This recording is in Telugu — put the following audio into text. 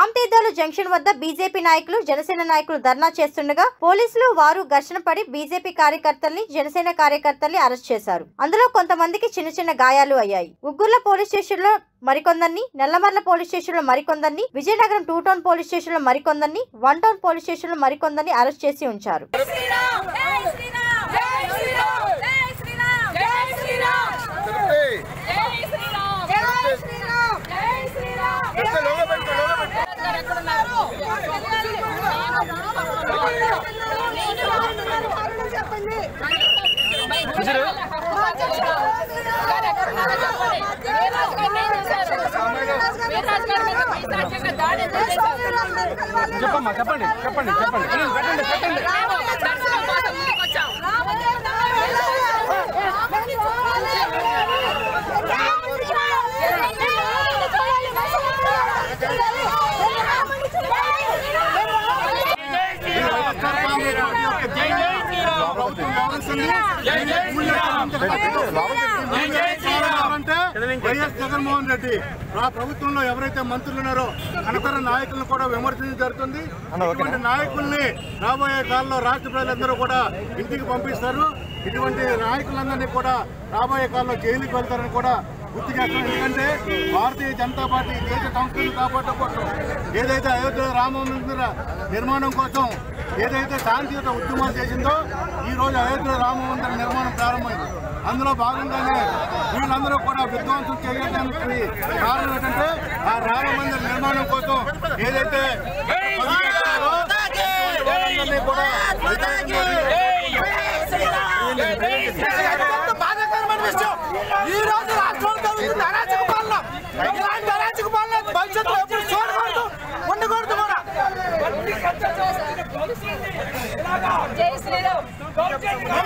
రామ్ తీర్థాలు జంక్షన్ వద్ద బీజేపీ నాయకులు జనసేన నాయకులు ధర్నా చేస్తుండగా పోలీసులు వారు ఘర్షణ పడి బీజేపీ కార్యకర్తల్ని జనసేన కార్యకర్తల్ని అరెస్ట్ చేశారు అందులో కొంతమందికి చిన్న చిన్న గాయాలు అయ్యాయి ఉగ్గుర్ల పోలీస్ స్టేషన్ లో మరికొందరిని నల్లమర్ల పోలీస్ స్టేషన్ లో మరికొందరిని Vizianagaram two town police station లో మరికొందరిని వన్ టౌన్ పోలీస్ స్టేషన్ లో మరికొందరిని అరెస్ట్ చేసి ఉంచారు శ్రీరామ్ జై శ్రీరామ్ జై శ్రీరామ్ జై శ్రీరామ్ జై శ్రీరామ్ జై శ్రీరామ్ జై శ్రీరామ్ జై శ్రీరామ్ ఎక్కడున్నారు చెప్పండి చెప్పమ్మా చెప్పండి చెప్పండి చెప్పండి పెట్టండి పెట్టండి అంటే వైఎస్ జగన్మోహన్ రెడ్డి ఆ ప్రభుత్వంలో ఎవరైతే మంత్రులు ఉన్నారో అనతర నాయకులను కూడా విమర్శించడం జరుగుతుంది ఇటువంటి నాయకుల్ని రాబోయే కాలంలో రాష్ట్ర ప్రజలందరూ కూడా ఇంటికి పంపిస్తారు ఇటువంటి నాయకులందరినీ కూడా రాబోయే కాలంలో జైలుకి వెళ్తారని కూడా గుర్తు చేస్తాం ఎందుకంటే భారతీయ జనతా పార్టీ దేశ సంస్థలు కాపాడటం కోసం ఏదైతే అయోధ్య రామ మందిర నిర్మాణం కోసం ఏదైతే శాంతియుత ఉద్యమాలు చేసిందో ఈ రోజు అయోధ్య రామ మందిర నిర్మాణం ప్రారంభమైంది అందులో భాగంగానే వీళ్ళందరూ కూడా విధ్వంసం చేయడానికి కారణం ఏంటంటే ఆ రామ మందిర నిర్మాణం కోసం ఏదైతే పనిచేశారో, వాళ్ళందరినీ కూడా ఎంత బాధాకరమైన విషయం ఈ రోజు రాష్ట్రంలో జరుగుతున్న అరాచక పాలన ఇలాంటి అరాచక పాలన భవిష్యత్తులో ఎప్పుడు చూడకూడదు ఉండకూడదు కూడా జై శ్రీరామ్